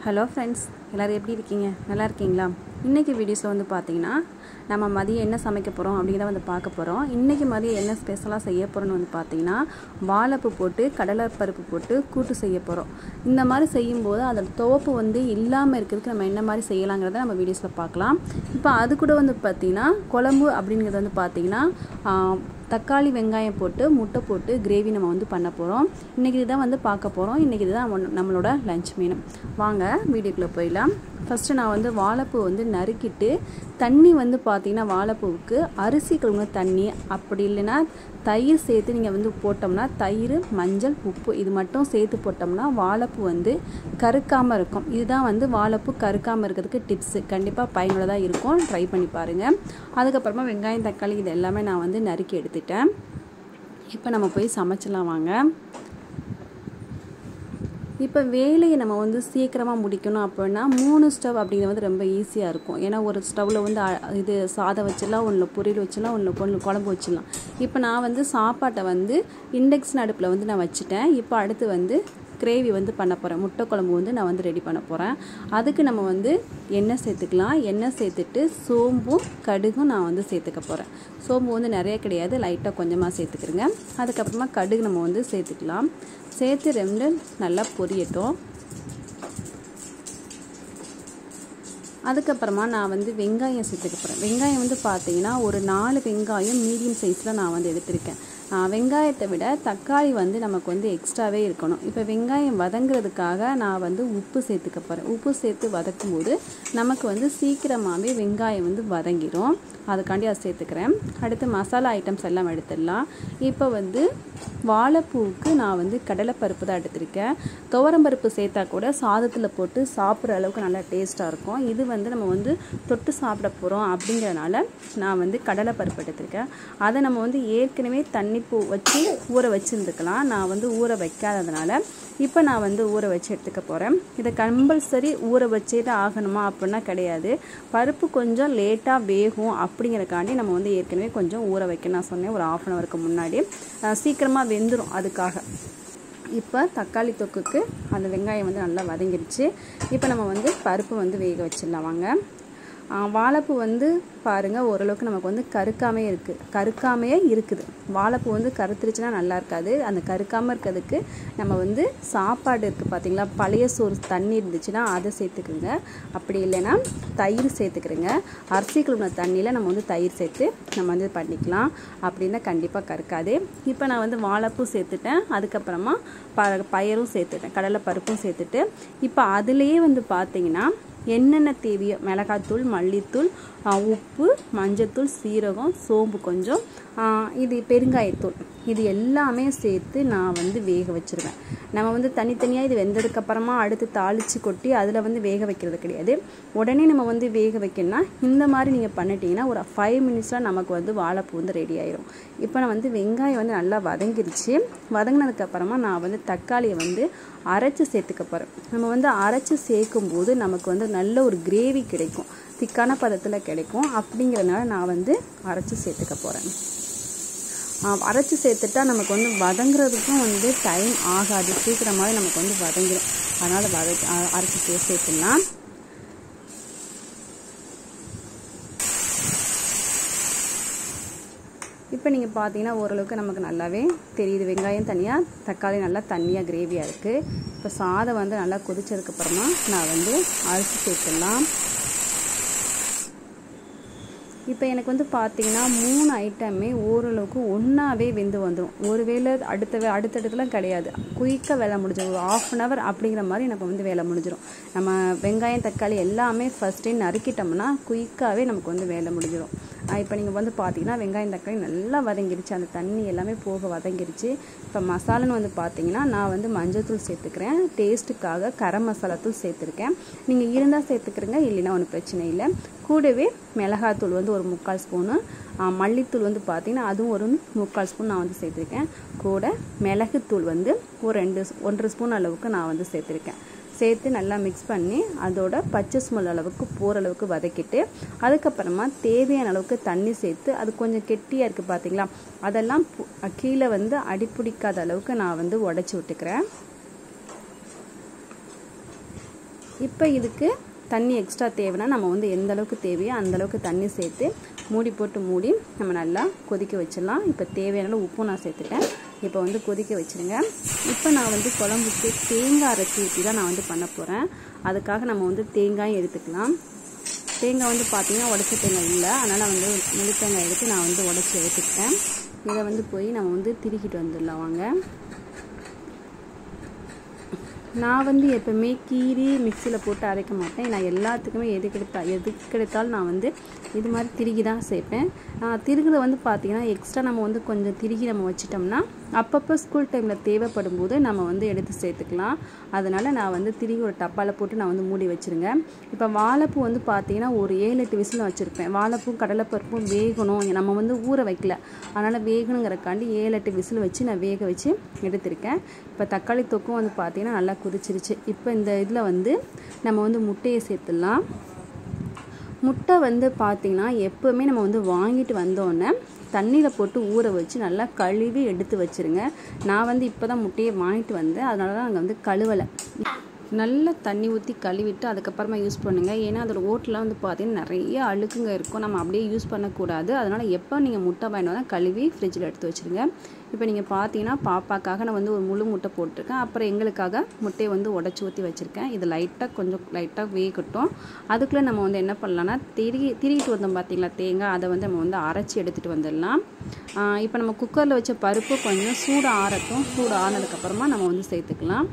hello friends எல்லோரும் எப்படி இருக்கீங்க நல்லா இருக்கீங்களா இன்றைக்கி வீடியோஸில் வந்து பார்த்தீங்கன்னா நம்ம மதியம் என்ன சமைக்க போகிறோம் அப்படிங்கிறத வந்து பார்க்க போகிறோம் இன்றைக்கி மதியம் என்ன ஸ்பெஷலாக செய்ய போகிறோன்னு வந்து பார்த்தீங்கன்னா வாழைப்பூ போட்டு கடலை பருப்பு போட்டு கூட்டு செய்ய போகிறோம் இந்த மாதிரி செய்யும்போது அதோட துவப்பு வந்து இல்லாமல் இருக்கிறதுக்கு நம்ம என்ன மாதிரி செய்யலாங்கிறத நம்ம வீடியோஸில் பார்க்கலாம் இப்போ அது கூட வந்து பார்த்திங்கன்னா குழம்பு அப்படிங்கிறது வந்து பார்த்திங்கன்னா தக்காளி வெங்காயம் போட்டு முட்டை போட்டு கிரேவி நம்ம வந்து பண்ண போகிறோம் இன்றைக்கி இதுதான் வந்து பார்க்க போகிறோம் இன்றைக்கி இதுதான் ஒன்- நம்மளோட லஞ்ச் மீனு வாங்க வீடியோக்குள்ளே போயிடலாம் ஃபஸ்ட்டு நான் வந்து வாழைப்பூ வந்து நறுக்கிட்டு தண்ணி வந்து பார்த்தீங்கன்னா வாழைப்பூவுக்கு அரிசி கழுவுன தண்ணி அப்படி இல்லைன்னா தயிர் சேர்த்து நீங்கள் வந்து போட்டோம்னா தயிர் மஞ்சள் உப்பு இது மட்டும் சேர்த்து போட்டோம்னா வாழைப்பூ வந்து கருக்காமல் இருக்கும் இதுதான் வந்து வாழைப்பூ கருக்காமல் இருக்கிறதுக்கு டிப்ஸு கண்டிப்பாக பயனுள்ளதாக இருக்கும் ட்ரை பண்ணி பாருங்கள் அதுக்கப்புறமா வெங்காயம் தக்காளி இது எல்லாமே நான் வந்து நறுக்கி எடுத்துட்டேன் இப்போ நம்ம போய் சமைச்சிடலாம் வாங்க இப்போ வேலையை நம்ம வந்து சீக்கிரமாக முடிக்கணும் அப்படின்னா மூணு ஸ்டவ் அப்படிங்கிறது வந்து ரொம்ப ஈஸியாக இருக்கும் ஏன்னா ஒரு ஸ்டவ்வில் வந்து அ- இது சாதம் வச்சிடலாம் ஒன்றில் பொரியல் வச்சிடலாம் ஒன்றில் கொண்டு குழம்பு வச்சிடலாம் இப்போ நான் வந்து சாப்பாட்டை வந்து இண்டக்ஷன் அடுப்பில் வந்து நான் வச்சுட்டேன் இப்போ அடுத்து வந்து கிரேவி வந்து பண்ண போகிறேன் முட்டை குழம்பு வந்து நான் வந்து ரெடி பண்ண போகிறேன் அதுக்கு நம்ம வந்து எண்ணெய் சேர்த்துக்கலாம் எண்ணெய் சேர்த்துட்டு சோம்பும் கடுகும் நான் வந்து சேர்த்துக்க போகிறேன் சோம்பு வந்து நிறைய கிடையாது லைட்டாக கொஞ்சமாக சேர்த்துக்கிறேங்க அதுக்கப்புறமா கடுகு நம்ம வந்து சேர்த்துக்கலாம் சேர்த்து ரெண்டு நல்லா பொரியட்டும் அதுக்கப்புறமா நான் வந்து வெங்காயம் சேர்த்துக்க போகிறேன் வெங்காயம் வந்து பார்த்தீங்கன்னா ஒரு நாலு வெங்காயம் மீடியம் சைஸில் நான் வந்து எடுத்திருக்கேன் ஆ, வெங்காயத்தை விட தக்காளி வந்து நமக்கு வந்து எக்ஸ்ட்ராவே இருக்கணும் இப்போ வெங்காயம் வதங்குறதுக்காக நான் வந்து உப்பு சேர்த்துக்க போகிறேன் உப்பு சேர்த்து வதக்கும் போது நமக்கு வந்து சீக்கிரமாகவே வெங்காயம் வந்து வதங்கிடும் அதுக்காண்டி அதை சேர்த்துக்கிறேன் அடுத்து மசாலா ஐட்டம்ஸ் எல்லாம் எடுத்துடலாம் இப்போ வந்து வாழைப்பூவுக்கு நான் வந்து கடலைப்பருப்பு தான் எடுத்திருக்கேன் துவரம்பருப்பு சேர்த்தா கூட சாதத்தில் போட்டு சாப்பிட்ற அளவுக்கு நல்லா டேஸ்ட்டாக இருக்கும் இது வந்து நம்ம வந்து தொட்டு சாப்பிட போகிறோம் அப்படிங்கிறனால நான் வந்து கடலைப்பருப்பு எடுத்திருக்கேன் அதை நம்ம வந்து ஏற்கனவே தண்ணி பூ வச்சு ஊற வச்சுருந்துக்கலாம் நான் வந்து ஊற வைக்காததுனால இப்போ நான் வந்து ஊற வச்சு எடுத்துக்க போகிறேன் இதை கம்பல்சரி ஊற வச்சே தான் ஆகணுமா அப்படின்னா கிடையாது பருப்பு கொஞ்சம் லேட்டாக வேகும் அப்படிங்கிறக்காண்டி நம்ம வந்து ஏற்கனவே கொஞ்சம் ஊற வைக்க நான் சொன்னேன் ஒரு ஆஃப் அன் ஹவருக்கு முன்னாடி அஹ் சீக்கிரமாக வெந்துடும் அதுக்காக இப்போ தக்காளி தொக்குக்கு அந்த வெங்காயம் வந்து நல்லா வதங்கிடுச்சு இப்போ நம்ம வந்து பருப்பு வந்து வேக வச்சிடலாம் வாங்க ஆ, வாழைப்பூ வந்து பாருங்கள் ஓரளவுக்கு நமக்கு வந்து கருக்காமே இருக்குது கருக்காமையே இருக்குது வாழைப்பூ வந்து கருத்துருச்சுன்னா நல்லா இருக்காது அந்த கருக்காமல் இருக்கிறதுக்கு நம்ம வந்து சாப்பாடு இருக்குது பார்த்தீங்களா பழைய சோறு தண்ணி இருந்துச்சுன்னா அதை சேர்த்துக்குங்க அப்படி இல்லைன்னா தயிர் சேர்த்துக்கிறேங்க அரிசி கழுவின தண்ணியில் நம்ம வந்து தயிர் சேர்த்து நம்ம வந்து பண்ணிக்கலாம் அப்படின்னா கண்டிப்பாக கருக்காது இப்போ நான் வந்து வாழைப்பூ சேர்த்துட்டேன் அதுக்கப்புறமா ப பயரும் சேர்த்துட்டேன் கடலை பருப்பும் சேர்த்துட்டு இப்போ அதுலேயே வந்து பார்த்தீங்கன்னா என்னென்ன தேவையோ மிளகாத்தூள் மல்லித்தூள் ஆ, உப்பு மஞ்சத்தூள் சீரகம் சோம்பு கொஞ்சம் ஆ, இது பெருங்காயத்தூள் இது எல்லாமே சேர்த்து நான் வந்து வேக வச்சிருவேன் நம்ம வந்து தனித்தனியாக இது வெந்ததுக்கப்புறமா அடுத்து தாளித்து கொட்டி அதில் வந்து வேக வைக்கிறது கிடையாது உடனே நம்ம வந்து வேக வைக்கணும்னா இந்த மாதிரி நீங்கள் பண்ணிட்டீங்கன்னா ஒரு ஃபைவ் மினிட்ஸில் நமக்கு வந்து வாழைப்பூ வந்து ரெடி ஆயிரும் இப்போ நான் வந்து வெங்காயம் வந்து நல்லா வதங்கிருச்சு வதங்கினதுக்கப்புறமா நான் வந்து தக்காளியை வந்து அரைச்சி சேர்த்துக்க போகிறேன் நம்ம வந்து அரைச்சி சேர்க்கும் போது நமக்கு வந்து நல்ல ஒரு கிரேவி கிடைக்கும் திக்கான பதத்தில் கிடைக்கும் அப்படிங்கிறதுனால நான் வந்து அரைச்சி சேர்த்துக்க போகிறேன் அரைச்சி சேர்த்துட்டா நமக்கு வந்து வதங்குறதுக்கும் வந்து டைம் ஆகாது சீக்கிரமாகவே நமக்கு வந்து வதங்கிடும் அதனால் வத அ- அரைச்சி சே- சேர்த்துக்கலாம் இப்போ நீங்கள் பார்த்தீங்கன்னா ஓரளவுக்கு நமக்கு நல்லாவே தெரியுது வெங்காயம் தனியாக தக்காளி நல்லா தண்ணியாக கிரேவியாக இருக்குது இப்போ சாதம் வந்து நல்லா கொதிச்சதுக்கப்புறமா நான் வந்து அரிசி சேர்த்துடலாம் இப்போ எனக்கு வந்து பார்த்தீங்கன்னா மூணு ஐட்டமே ஓரளவுக்கு ஒன்றாவே வெந்து வந்துடும் ஒருவேளை அடுத்த வே அடுத்தடுத்துலாம் கிடையாது குயிக்காக வேலை முடிஞ்சிடும் ஒரு ஆஃப் அன் ஹவர் அப்படிங்கிற மாதிரி நமக்கு வந்து வேலை முடிஞ்சிடும் நம்ம வெங்காயம் தக்காளி எல்லாமே ஃபஸ்ட்டே நறுக்கிட்டோம்னா குயிக்காகவே நமக்கு வந்து வேலை முடிஞ்சிடும் இப்போ நீங்கள் வந்து பார்த்தீங்கன்னா வெங்காயம் தக்காளி நல்லா வதங்கிருச்சு அந்த தண்ணி எல்லாமே போக வதங்கிருச்சு இப்போ மசாலான்னு வந்து பார்த்தீங்கன்னா நான் வந்து மஞ்சள்தூள் சேர்த்துக்கிறேன் டேஸ்ட்டுக்காக கரம் மசாலா தூள் சேர்த்துருக்கேன் நீங்கள் இருந்தால் சேர்த்துக்கிறேங்க இல்லைன்னா ஒன்றும் பிரச்சனை இல்லை கூடவே மிளகாத்தூள் வந்து ஒரு முக்கால் ஸ்பூனு ஆ, மல்லித்தூள் வந்து பார்த்தீங்கன்னா அதுவும் ஒரு முக்கால் ஸ்பூன் நான் வந்து சேர்த்துருக்கேன் கூட மிளகுத்தூள் வந்து ஒரு ரெண்டு ஒன்றரை ஸ்பூன் அளவுக்கு நான் வந்து சேர்த்துருக்கேன் சேர்த்து நல்லா மிக்ஸ் பண்ணி அதோட பச்சை ஸ்மெல் அளவுக்கு போகிற அளவுக்கு வதக்கிட்டு அதுக்கப்புறமா தேவையான அளவுக்கு தண்ணி சேர்த்து அது கொஞ்சம் கெட்டியாக இருக்குது பார்த்தீங்களா அதெல்லாம் பு- கீழே வந்து அடிப்பிடிக்காத அளவுக்கு நான் வந்து உடச்சி விட்டுக்கிறேன் இப்போ இதுக்கு தண்ணி எக்ஸ்ட்ரா தேவைன்னா நம்ம வந்து எந்த அளவுக்கு தேவையோ அந்த அளவுக்கு தண்ணி சேர்த்து மூடி போட்டு மூடி நம்ம நல்லா கொதிக்க வச்சிடலாம் இப்போ தேவையான அளவு உப்பும் நான் சேர்த்துட்டேன் இப்போ வந்து கொதிக்க வச்சுருங்க இப்போ நான் வந்து குழம்புக்கு தேங்காய் அரைச்சி ஊற்றி தான் நான் வந்து பண்ண போகிறேன் அதுக்காக நம்ம வந்து தேங்காயும் எடுத்துக்கலாம் தேங்காய் வந்து பார்த்தீங்கன்னா உடச்ச தேங்காய் இல்லை அதனால் வந்து முழு தேங்காய் எடுத்து நான் வந்து உடச்சி எடுத்துக்கிட்டேன் இதை வந்து போய் நம்ம வந்து திருக்கிட்டு வந்துடலாம் வாங்க நான் வந்து எப்போவுமே கீரி மிக்சியில் போட்டு அரைக்க மாட்டேன் நான் எல்லாத்துக்குமே எதுக்கு எடுத்தா எதுக்கு எடுத்தாலும் நான் வந்து இது மாதிரி திருகி தான் சேர்ப்பேன் திருகுல வந்து பார்த்திங்கன்னா எக்ஸ்ட்ரா நம்ம வந்து கொஞ்சம் திருகி நம்ம வச்சிட்டோம்னா அப்பப்போ ஸ்கூல் டைமில் தேவைப்படும் போது நம்ம வந்து எடுத்து சேர்த்துக்கலாம் அதனால் நான் வந்து திருகி ஒரு டப்பாவில் போட்டு நான் வந்து மூடி வச்சுருங்க இப்போ வாழைப்பூ வந்து பார்த்திங்கன்னா ஒரு ஏழு எட்டு விசில் வச்சுருப்பேன் வாழைப்பூ கடலைப்பருப்பும் வேகணும் நம்ம வந்து ஊற வைக்கல அதனால் வேகணுங்கிறக்காண்டி ஏழு எட்டு விசில் வச்சு நான் வேக வச்சு எடுத்திருக்கேன் இப்போ தக்காளி தொக்கும் வந்து பார்த்திங்கன்னா நல்லா குதிச்சிருச்சு இப்போ இந்த இதில் வந்து நம்ம வந்து முட்டையை சேர்த்துடலாம் முட்டை வந்து பார்த்திங்கன்னா எப்போவுமே நம்ம வந்து வாங்கிட்டு வந்தோடனே தண்ணியில் போட்டு ஊற வச்சு நல்லா கழுவி எடுத்து வச்சுருங்க நான் வந்து இப்போ தான் முட்டையை வாங்கிட்டு வந்தேன் அதனால தான் நாங்கள் வந்து கழுவலை நல்ல தண்ணி ஊற்றி கழுவிட்டு அதுக்கப்புறமா யூஸ் பண்ணுங்கள் ஏன்னா அதோட ஓட்டெலாம் வந்து பார்த்தீங்கன்னா நிறைய அழுக்குங்க இருக்கும் நம்ம அப்படியே யூஸ் பண்ணக்கூடாது அதனால் எப்போ நீங்கள் முட்டை வாங்கிட்டு வந்தால் கழுவி ஃப்ரிட்ஜில் எடுத்து வச்சுருங்க இப்போ நீங்கள் பார்த்தீங்கன்னா பாப்பாக்காக நான் வந்து ஒரு முழு முட்டை போட்டிருக்கேன் அப்புறம் எங்களுக்காக முட்டையை வந்து உடச்சி ஊற்றி வச்சுருக்கேன் இது லைட்டாக கொஞ்சம் லைட்டாக வேகட்டும் அதுக்குள்ளே நம்ம வந்து என்ன பண்ணலாம்னா திரி திரிகிட்டு வந்தோம் பார்த்தீங்களா தேங்காய் அதை வந்து நம்ம வந்து அரைச்சி எடுத்துகிட்டு வந்துடலாம் இப்போ நம்ம குக்கரில் வச்ச பருப்பு கொஞ்சம் சூடு ஆறட்டும் சூடு ஆனதுக்கப்புறமா நம்ம வந்து சேர்த்துக்கலாம்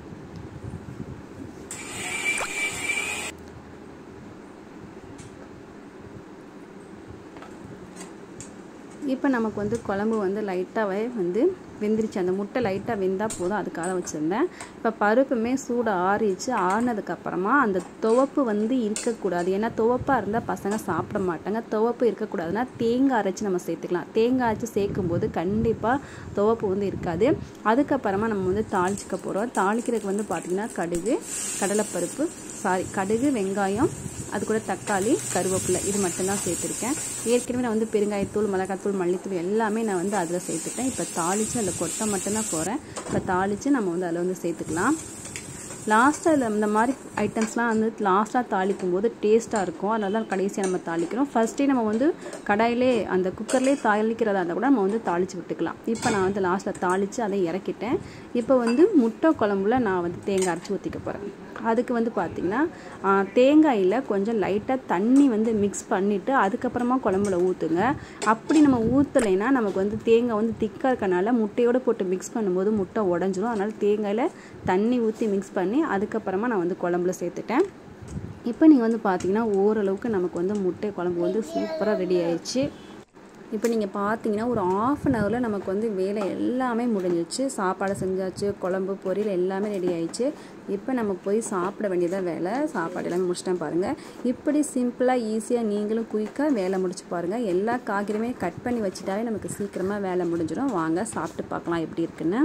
இப்போ நமக்கு வந்து குழம்பு வந்து லைட்டாகவே வந்து வெந்துருச்சு அந்த முட்டை லைட்டாக வெந்தால் போதும் அதுக்காக வச்சுருந்தேன் இப்போ பருப்புமே சூடு ஆறிச்சு ஆறினதுக்கப்புறமா அந்த துவப்பு வந்து இருக்கக்கூடாது ஏன்னா துவப்பாக இருந்தால் பசங்க சாப்பிட மாட்டாங்க துவப்பு இருக்கக்கூடாதுன்னா தேங்காய் அரைச்சி நம்ம சேர்த்துக்கலாம் தேங்காய் அரைச்சி சேர்க்கும்போது கண்டிப்பாக துவப்பு வந்து இருக்காது அதுக்கப்புறமா நம்ம வந்து தாளிச்சிக்க போகிறோம் தாளிக்கிறதுக்கு வந்து பார்த்திங்கன்னா கடுகு கடலைப்பருப்பு சாரி கடுகு வெங்காயம் அது கூட தக்காளி கருவேப்பிலை இது மட்டும்தான் சேர்த்துருக்கேன் ஏற்கனவே நான் வந்து பெருங்காயத்தூள் மிளகாத்தூள் மல்லித்தூள் எல்லாமே நான் வந்து அதில் சேர்த்துட்டேன் இப்போ தாளித்து அதில் கொட்டை மட்டும்தான் போகிறேன் இப்போ தாளித்து நம்ம வந்து அதில் வந்து சேர்த்துக்கலாம் லாஸ்ட்டாக இந்த மாதிரி ஐட்டம்ஸ்லாம் வந்து லாஸ்ட்டாக தாளிக்கும் போது டேஸ்ட்டாக இருக்கும் அதனால தான் கடைசியாக நம்ம தாளிக்கிறோம் ஃபஸ்ட்டே நம்ம வந்து கடாயிலே அந்த குக்கர்லேயே தாளிக்கிறதா இருந்தால் கூட நம்ம வந்து தாளித்து விட்டுக்கலாம் இப்போ நான் வந்து லாஸ்ட்டில் தாளித்து அதை இறக்கிட்டேன் இப்போ வந்து முட்டை குழம்புல நான் வந்து தேங்காய் அரைச்சி ஊற்றிக்க போகிறேன் அதுக்கு வந்து பார்த்திங்கன்னா தேங்காயில் கொஞ்சம் லைட்டாக தண்ணி வந்து மிக்ஸ் பண்ணிவிட்டு அதுக்கப்புறமா குழம்புல ஊற்றுங்க அப்படி நம்ம ஊற்றலைன்னா நமக்கு வந்து தேங்காய் வந்து திக்காக இருக்கனால முட்டையோடு போட்டு மிக்ஸ் பண்ணும்போது முட்டை உடஞ்சிரும் அதனால் தேங்காயில் தண்ணி ஊற்றி மிக்ஸ் பண்ணி அதுக்கப்புறமா நான் வந்து குழம்புல சேர்த்துட்டேன் இப்போ நீங்கள் வந்து பார்த்தீங்கன்னா ஓரளவுக்கு நமக்கு வந்து முட்டை குழம்பு வந்து சூப்பராக ரெடி ஆயிடுச்சு இப்போ நீங்கள் பார்த்தீங்கன்னா ஒரு ஆஃப் அன் ஹவரில் நமக்கு வந்து வேலை எல்லாமே முடிஞ்சிச்சு சாப்பாடு செஞ்சாச்சு குழம்பு பொரியல் எல்லாமே ரெடி ஆயிடுச்சு இப்போ நம்ம போய் சாப்பிட வேண்டியதாக வேலை சாப்பாடு எல்லாமே முடிச்சிட்டேன் பாருங்கள் இப்படி சிம்பிளாக ஈஸியாக நீங்களும் குயிக்காக வேலை முடிச்சு பாருங்கள் எல்லா காய்கறியுமே கட் பண்ணி வச்சுட்டாலே நமக்கு சீக்கிரமாக வேலை முடிஞ்சிடும் வாங்க சாப்பிட்டு பார்க்கலாம் எப்படி இருக்குன்னு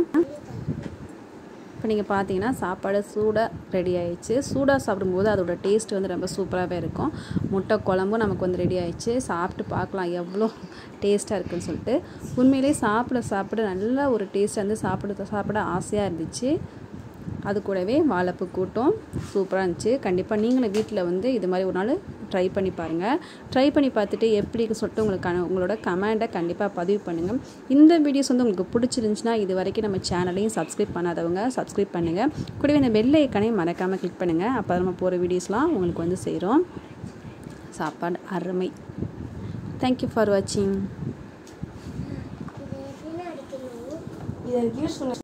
இப்போ நீங்கள் பார்த்தீங்கன்னா சாப்பாடு சூடாக ரெடி ஆயிடுச்சு சூடாக சாப்பிடும்போது அதோட டேஸ்ட் வந்து ரொம்ப சூப்பராகவே இருக்கும் முட்டை குழம்பும் நமக்கு வந்து ரெடி ஆயிடுச்சு சாப்பிட்டு பார்க்கலாம் எவ்வளோ டேஸ்ட்டாக இருக்குன்னு சொல்லிட்டு உண்மையிலே சாப்பிட சாப்பிட நல்ல ஒரு டேஸ்ட் வந்து சாப்பிட சாப்பிட ஆசையாக இருந்துச்சு அது கூடவே வாழைப்பு கூட்டம் சூப்பராக இருந்துச்சு கண்டிப்பாக நீங்களும் வீட்டில் வந்து இது மாதிரி ஒரு நாள் ட்ரை பண்ணி பாருங்கள் ட்ரை பண்ணி பார்த்துட்டு எப்படி சொல்லிட்டு உங்களுக்கு உங்களோட கமெண்ட்டை கண்டிப்பாக பதிவு பண்ணுங்கள் இந்த வீடியோஸ் வந்து உங்களுக்கு பிடிச்சிருந்துச்சுன்னா இது வரைக்கும் நம்ம சேனலையும் சப்ஸ்கிரைப் பண்ணாதவங்க சப்ஸ்கிரைப் பண்ணுங்கள் கூடவே இந்த வெள்ளை ஐக்கனையும் மறக்காமல் கிளிக் பண்ணுங்கள் அப்போ நம்ம போகிற வீடியோஸ்லாம் உங்களுக்கு வந்து செய்கிறோம் சாப்பாடு அருமை தேங்க்யூ ஃபார் வாட்சிங் இதை யூஸ் பண்ண